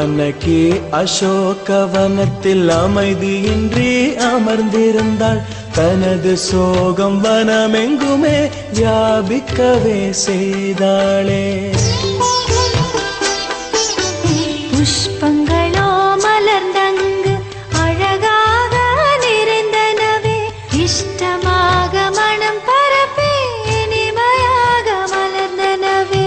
ஜானகி அசோகவனத்தில் அமைதியின்றி அமர்ந்திருந்தாள் தனது சோகம் வனமெங்குமே வியாபிக்கவே செய்தாளே புஷ்பங்களோ மலர்ந்தங்கு அழகாக நிறைந்தனவே இஷ்டமாக மனம் பரப்பி இனிமையாக மலர்ந்தனவே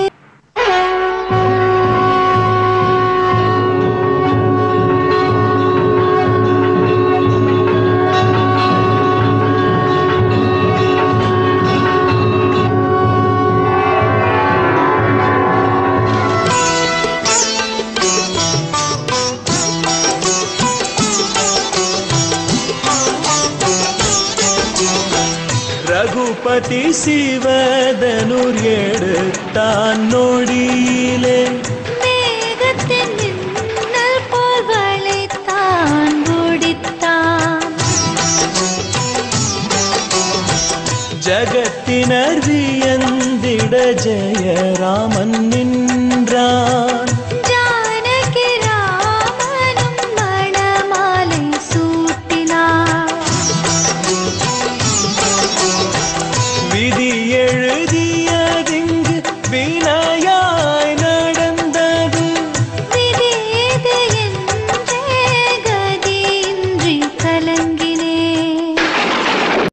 ரகுபதி சிவதனுர் எடுத்தான் நொடியிலே மேகத்தின் மின்னல் போல் வளைத்தான் ஓடித்தான் ஜகத்தினர் வியந்திட ஜெயராமன் நின்றான்